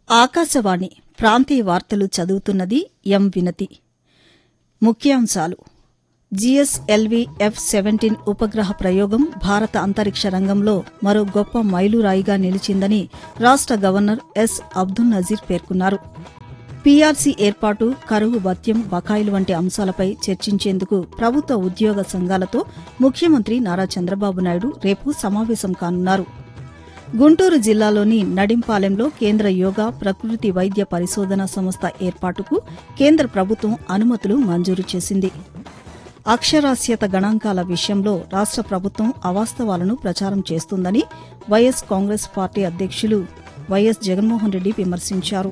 ఆకాశవాణి ప్రాంతీయ వార్తలు చదువుతున్నది ఎం వినతి ముఖ్యాంశాలు జీఎస్ఎల్వీ ఎఫ్ సెవెంటీన్ ఉపగ్రహ ప్రయోగం భారత అంతరిక్ష రంగంలో మరో గొప్ప మైలురాయిగా నిలిచిందని రాష్ట గవర్నర్ ఎస్ అబ్దుల్ నజీర్ పేర్కొన్నారు పీఆర్సీ ఏర్పాటు కరువు భత్యం బకాయిలు వంటి అంశాలపై చర్చించేందుకు ప్రభుత్వ ఉద్యోగ సంఘాలతో ముఖ్యమంత్రి నారా చంద్రబాబు నాయుడు రేపు సమావేశం కానున్నారు గుంటూరు జిల్లాలోని నడింపాలెంలో కేంద్ర యోగా ప్రకృతి వైద్య పరిశోధన సంస్థ ఏర్పాటుకు కేంద్ర ప్రభుత్వం అనుమతులు మంజూరు చేసింది అక్షరాస్యత గణాంకాల విషయంలో రాష్ట ప్రభుత్వం అవాస్తవాలను ప్రచారం చేస్తుందని వైఎస్ కాంగ్రెస్ పార్టీ అధ్యక్షులు వైఎస్ జగన్మోహన్ రెడ్డి విమర్శించారు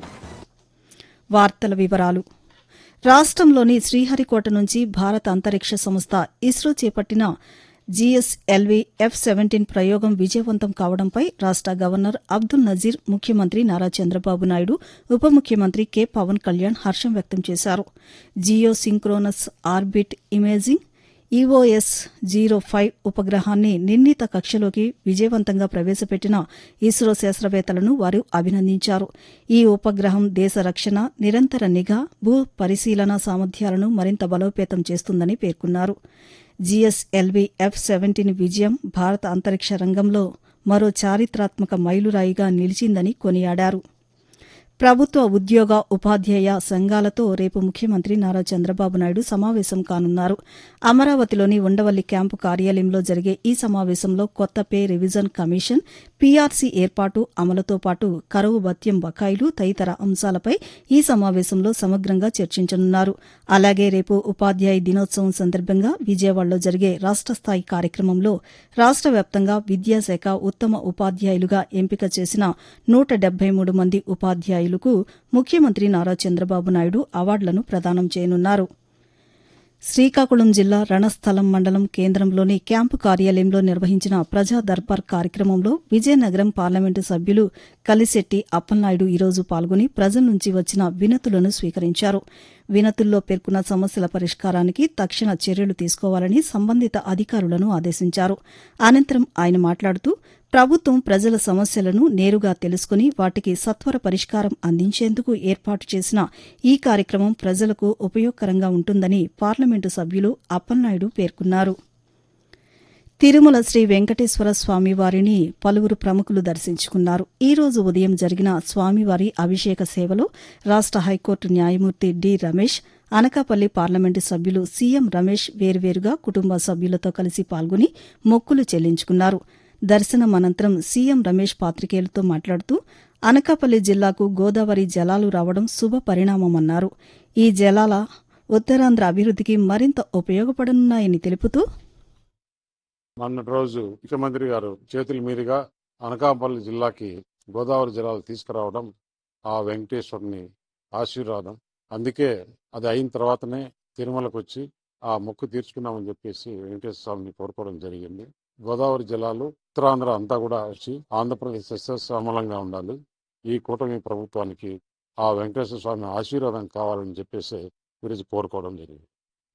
వార్తల వివరాలు రాష్టంలోని శ్రీహరికోట నుంచి భారత అంతరిక్ష సంస్థ ఇస్రో చేపట్టిన జీఎస్ఎల్వీ ఎఫ్ సెవెంటీన్ ప్రయోగం విజయవంతం కావడంపై రాష్ట గవర్నర్ అబ్దుల్ నజీర్ ముఖ్యమంత్రి నారా చంద్రబాబు నాయుడు ఉప ముఖ్యమంత్రి కె పవన్ కళ్యాణ్ హర్షం వ్యక్తం చేశారు geo synchronous orbit imaging EOS zero five ఉపగ్రహాన్ని నిర్ణీత కక్షలోకి విజయవంతంగా ప్రవేశపెట్టిన ఇస్రో శాస్త్రవేత్తలను వారు అభినందించారు ఈ ఉపగ్రహం దేశ రక్షణ నిరంతర నిఘా భూ పరిశీలన సామర్థ్యాలను మరింత బలోపేతం చేస్తుందని పేర్కొన్నారు జీఎస్ఎల్వీ ఎఫ్ సెవెంటీన్ విజయం భారత అంతరిక్ష రంగంలో మరో చారిత్రాత్మక మైలురాయిగా నిలిచిందని కొనియాడారు ప్రభుత్వ ఉద్యోగ ఉపాధ్యాయ సంఘాలతో రేపు ముఖ్యమంత్రి నారా చంద్రబాబు నాయుడు సమావేశం కానున్నారు అమరావతిలోని ఉండవల్లి క్యాంపు కార్యాలయంలో జరిగే ఈ సమావేశంలో కొత్త పే రివిజన్ కమిషన్ పీఆర్సీ ఏర్పాటు అమలుతో పాటు కరువు భత్యం బకాయిలు తదితర అంశాలపై ఈ సమావేశంలో సమగ్రంగా చర్చించనున్నారు అలాగే రేపు ఉపాధ్యాయ దినోత్సవం సందర్భంగా విజయవాడలో జరిగే రాష్ట స్థాయి కార్యక్రమంలో రాష్ట వ్యాప్తంగా విద్యాశాఖ ఉత్తమ ఉపాధ్యాయులుగా ఎంపిక చేసిన నూట డెబ్బై మూడు మంది ఉపాధ్యాయులు ఉపాధ్యాయులకు ముఖ్యమంత్రి నారా చంద్రబాబు నాయుడు అవార్డులను ప్రదానం చేయనున్నారు శ్రీకాకుళం జిల్లా రణస్థలం మండలం కేంద్రంలోని క్యాంపు కార్యాలయంలో నిర్వహించిన ప్రజా దర్బార్ కార్యక్రమంలో విజయనగరం పార్లమెంటు సభ్యులు కలిశెట్టి అప్పలనాయుడు ఈరోజు పాల్గొని ప్రజల నుంచి వచ్చిన వినతులను స్వీకరించారు వినతుల్లో పేర్కొన్న సమస్యల పరిష్కారానికి తక్షణ చర్యలు తీసుకోవాలని సంబంధిత అధికారులను ఆదేశించారు అనంతరం ఆయన మాట్లాడుతూ ప్రభుత్వం ప్రజల సమస్యలను నేరుగా తెలుసుకుని వాటికి సత్వర పరిష్కారం అందించేందుకు ఏర్పాటు చేసిన ఈ కార్యక్రమం ప్రజలకు ఉపయోగకరంగా ఉంటుందని పార్లమెంటు సభ్యులు అప్పలనాయుడు పేర్కొన్నారు తిరుమల శ్రీ వెంకటేశ్వర స్వామివారిని పలువురు ప్రముఖులు దర్శించుకున్నారు ఈ రోజు ఉదయం జరిగిన స్వామివారి అభిషేక సేవలో రాష్ట హైకోర్టు న్యాయమూర్తి డి రమేష్ అనకాపల్లి పార్లమెంటు సభ్యులు సీఎం రమేష్ వేర్వేరుగా కుటుంబ సభ్యులతో కలిసి పాల్గొని మొక్కులు చెల్లించుకున్నారు దర్శనం అనంతరం సీఎం రమేష్ పాతికేయులతో మాట్లాడుతూ అనకాపల్లి జిల్లాకు గోదావరి జలాలు రావడం శుభ పరిణామమన్నారు ఈ జలాల ఉత్తరాంధ్ర అభివృద్దికి మరింత ఉపయోగపడనున్నాయని తెలుపుతూ మొన్నటి రోజు ముఖ్యమంత్రి గారు చేతుల మీదుగా అనకాపల్లి జిల్లాకి గోదావరి జలాలు తీసుకురావడం ఆ వెంకటేశ్వరుని ఆశీర్వాదం అందుకే అది అయిన తర్వాతనే తిరుమలకు వచ్చి ఆ మొక్కు తీర్చుకున్నామని చెప్పేసి వెంకటేశ్వర స్వామిని కోరుకోవడం జరిగింది గోదావరి జలాలు ఉత్తరాంధ్ర అంతా కూడా వచ్చి ఆంధ్రప్రదేశ్ సస్యశ్యామలంగా ఉండాలి ఈ కూటమి ప్రభుత్వానికి ఆ వెంకటేశ్వర స్వామి ఆశీర్వాదం కావాలని చెప్పేసి ఈరోజు కోరుకోవడం జరిగింది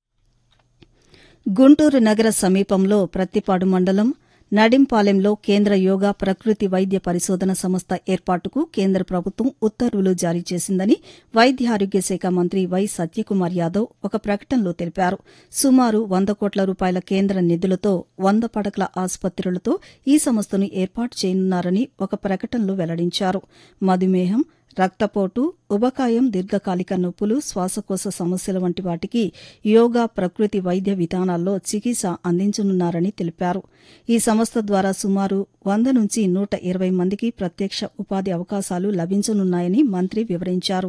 గుంటూరు నగర సమీపంలో ప్రత్తిపాడు మండలం నడింపాలెంలో కేంద్ర యోగా ప్రకృతి వైద్య పరిశోధన సంస్థ ఏర్పాటుకు కేంద్ర ప్రభుత్వం ఉత్తర్వులు జారీ చేసిందని వైద్య ఆరోగ్య శాఖ మంత్రి వై సత్యకుమార్ యాదవ్ ఒక ప్రకటనలో తెలిపారు సుమారు వంద కోట్ల రూపాయల కేంద్ర నిధులతో వంద పడకల ఆసుపత్రులతో ఈ సంస్థను ఏర్పాటు చేయనున్నారని ఒక ప్రకటనలో వెల్లడించారు మధుమేహం రక్తపోటు ఉబకాయం దీర్ఘకాలిక నొప్పులు శ్వాసకోశ సమస్యల వంటి వాటికి యోగా ప్రకృతి వైద్య విధానాల్లో చికిత్స అందించనున్నారని తెలిపారు ఈ సంస్థ ద్వారా సుమారు వంద నుంచి నూట ఇరవై మందికి ప్రత్యక్ష ఉపాధి అవకాశాలు లభించనున్నాయని మంత్రి వివరించారు